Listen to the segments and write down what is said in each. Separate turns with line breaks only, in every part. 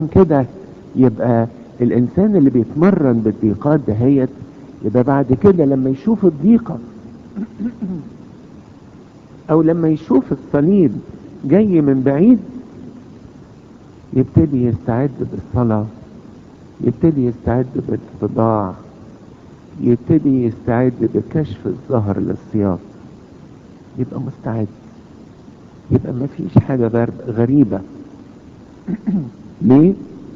كده يبقى الانسان اللي بيتمرن بالضيقات دهيت يبقى بعد كده لما يشوف الضيقة او لما يشوف الصليب جاي من بعيد يبتدي يستعد بالصلاة يبتدي يستعد بالاتضاع يبتدي يستعد بكشف الظهر للسياط يبقى مستعد يبقى ما فيش حاجة غريبة ليه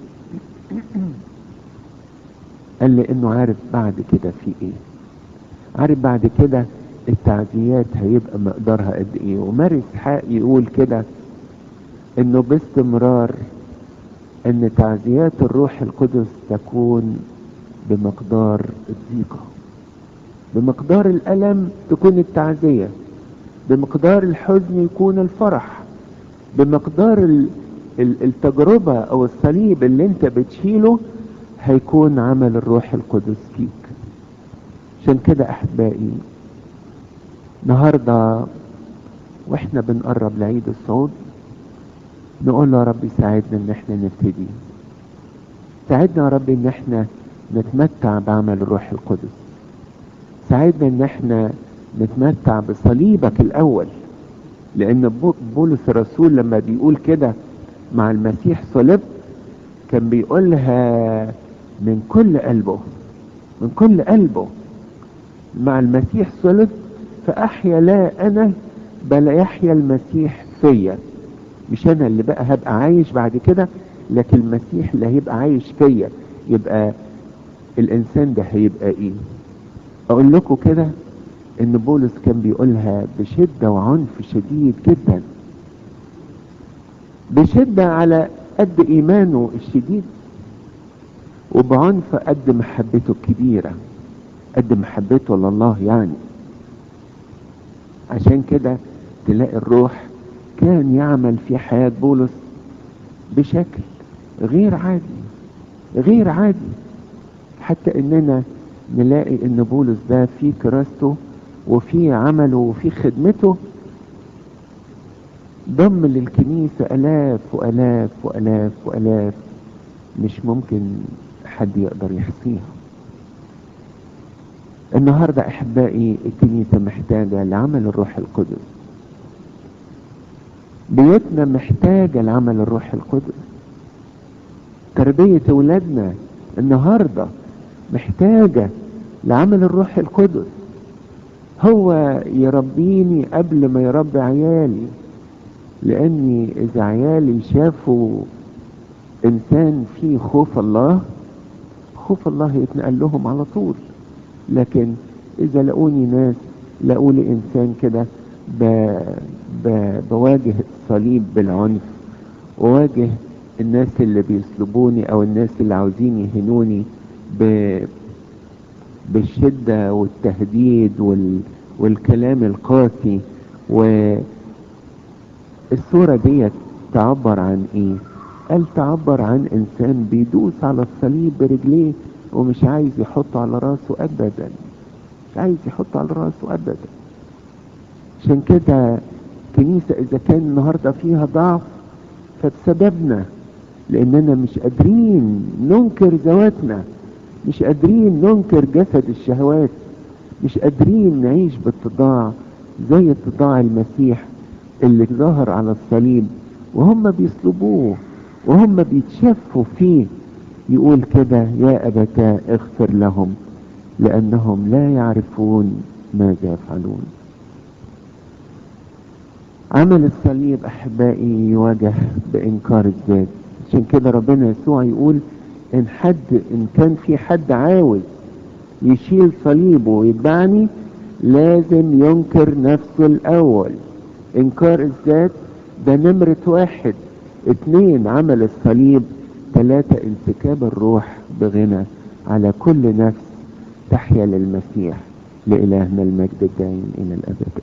قال لي انه عارف بعد كده في ايه عارف بعد كده التعزيات هيبقى مقدارها قد ايه ومارس حق يقول كده انه باستمرار ان تعزيات الروح القدس تكون بمقدار الضيقة بمقدار الألم تكون التعزية بمقدار الحزن يكون الفرح بمقدار التجربة او الصليب اللي انت بتشيله هيكون عمل الروح القدس فيك عشان كده احبائي النهاردة واحنا بنقرب لعيد الصعود نقول له يا رب ساعدنا ان احنا نبتدي ساعدنا يا رب ان احنا نتمتع بعمل الروح القدس ساعدنا ان احنا نتمتع بصليبك الاول لان بولس الرسول لما بيقول كده مع المسيح صلبت كان بيقولها من كل قلبه من كل قلبه مع المسيح صلب فأحيا لا أنا بل يحيا المسيح فيا مش أنا اللي بقى هبقى عايش بعد كده لكن المسيح اللي هيبقى عايش فيا يبقى الإنسان ده هيبقى إيه أقول لكم كده إن بولس كان بيقولها بشدة وعنف شديد جدا بشدة على قد إيمانه الشديد وبعنف قد محبته الكبيرة قد محبته لله يعني عشان كده تلاقي الروح كان يعمل في حياة بولس بشكل غير عادي غير عادي حتى اننا نلاقي ان بولس ده في كراسته وفي عمله وفي خدمته ضم للكنيسة الاف والاف والاف والاف مش ممكن حد يقدر يحصيها النهاردة احبائي الكنيسة محتاجة لعمل الروح القدس بيوتنا محتاجة لعمل الروح القدس تربية اولادنا النهاردة محتاجة لعمل الروح القدس هو يربيني قبل ما يربي عيالي لاني اذا عيالي شافوا انسان فيه خوف الله خوف الله يتنقل لهم على طول لكن اذا لقوني ناس لقوا لي انسان كده ب... ب... بواجه الصليب بالعنف وواجه الناس اللي بيسلبوني او الناس اللي عاوزين يهنوني ب... بالشدة والتهديد وال... والكلام القاسي والصورة دي تعبر عن ايه قال تعبر عن انسان بيدوس على الصليب برجليه ومش عايز يحطه على راسه ابدا مش عايز يحطه على راسه ابدا عشان كده كنيسة اذا كان النهاردة فيها ضعف فبسببنا لاننا مش قادرين ننكر ذواتنا مش قادرين ننكر جسد الشهوات مش قادرين نعيش باتضاع زي اتضاع المسيح اللي ظهر على الصليب وهم بيصلبوه وهم بيتشفوا فيه يقول كده يا أبتاه اغفر لهم لأنهم لا يعرفون ماذا يفعلون عمل الصليب أحبائي يواجه بإنكار الذات عشان كده ربنا يسوع يقول إن حد إن كان في حد عاوز يشيل صليبه ويتبعني لازم ينكر نفسه الأول إنكار الذات ده نمرة واحد اتنين عمل الصليب ثلاثة انسكاب الروح بغنى على كل نفس تحيا للمسيح لإلهنا المجد الدائم إلى الأبد